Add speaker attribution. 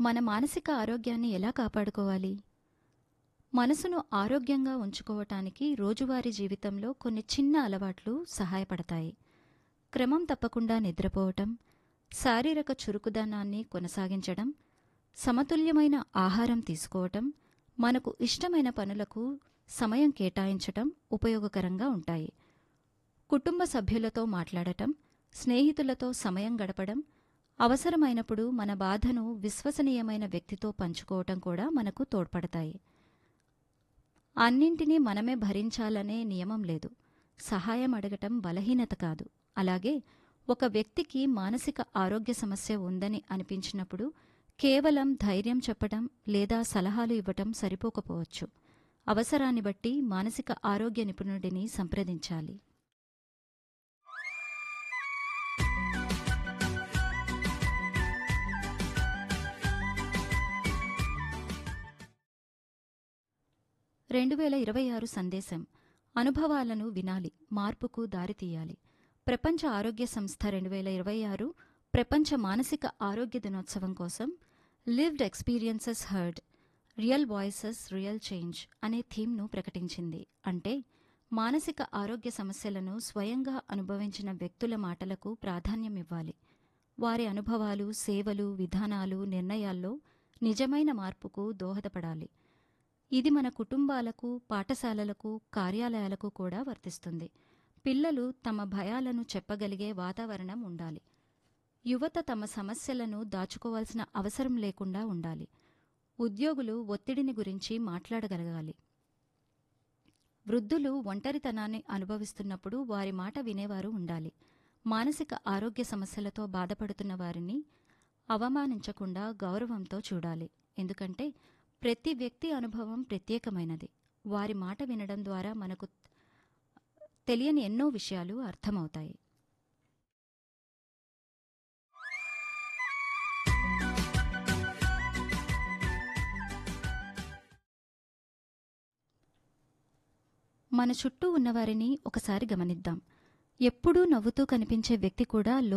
Speaker 1: మన మానసిక ఆరోగ్యాన్ని ఎలా కాపాడుకోవాలి మనసును ఆరోగ్యంగా ఉంచుకోవటానికి రోజువారీ జీవితంలో కొన్ని చిన్న అలవాట్లు సహాయపడతాయి క్రమం తప్పకుండా నిద్రపోవటం శారీరక చురుకుదనాన్ని కొనసాగించడం సమతుల్యమైన ఆహారం తీసుకోవటం మనకు ఇష్టమైన పనులకు సమయం కేటాయించటం ఉపయోగకరంగా ఉంటాయి కుటుంబ సభ్యులతో మాట్లాడటం స్నేహితులతో సమయం గడపడం అవసరమైనప్పుడు మన బాధను విశ్వసనీయమైన వ్యక్తితో పంచుకోవటం కూడా మనకు తోడ్పడతాయి అన్నింటినీ మనమే భరించాలనే నియమం లేదు సహాయం అడగటం బలహీనత కాదు అలాగే ఒక వ్యక్తికి మానసిక ఆరోగ్య సమస్య ఉందని అనిపించినప్పుడు కేవలం ధైర్యం చెప్పడం లేదా సలహాలు ఇవ్వటం సరిపోకపోవచ్చు అవసరాన్ని బట్టి మానసిక ఆరోగ్య నిపుణుడిని సంప్రదించాలి రెండు వేల ఇరవై ఆరు సందేశం అనుభవాలను వినాలి మార్పుకు దారితీయాలి ప్రపంచ ఆరోగ్య సంస్థ రెండు వేల ఇరవై ఆరు ప్రపంచ మానసిక ఆరోగ్య దినోత్సవం కోసం lived experiences heard real voices real change అనే థీమ్ను ప్రకటించింది అంటే మానసిక ఆరోగ్య సమస్యలను స్వయంగా అనుభవించిన వ్యక్తుల మాటలకు ప్రాధాన్యం ఇవ్వాలి వారి అనుభవాలు సేవలు విధానాలు నిర్ణయాల్లో నిజమైన మార్పుకు దోహదపడాలి ఇది మన కుటుంబాలకు పాఠశాలలకు కార్యాలయాలకు కూడా వర్తిస్తుంది పిల్లలు తమ భయాలను చెప్పగలిగే వాతావరణం ఉండాలి యువత తమ సమస్యలను దాచుకోవాల్సిన అవసరం లేకుండా ఉండాలి ఉద్యోగులు ఒత్తిడిని గురించి మాట్లాడగలగాలి వృద్ధులు ఒంటరితనాన్ని అనుభవిస్తున్నప్పుడు వారి మాట వినేవారు ఉండాలి మానసిక ఆరోగ్య సమస్యలతో బాధపడుతున్న వారిని అవమానించకుండా గౌరవంతో చూడాలి ఎందుకంటే ప్రతి వ్యక్తి అనుభవం ప్రత్యేకమైనది వారి మాట వినడం ద్వారా మనకు తెలియని ఎన్నో విషయాలు అర్థమవుతాయి మన చుట్టూ ఉన్నవారిని ఒకసారి గమనిద్దాం ఎప్పుడూ నవ్వుతూ కనిపించే వ్యక్తి కూడా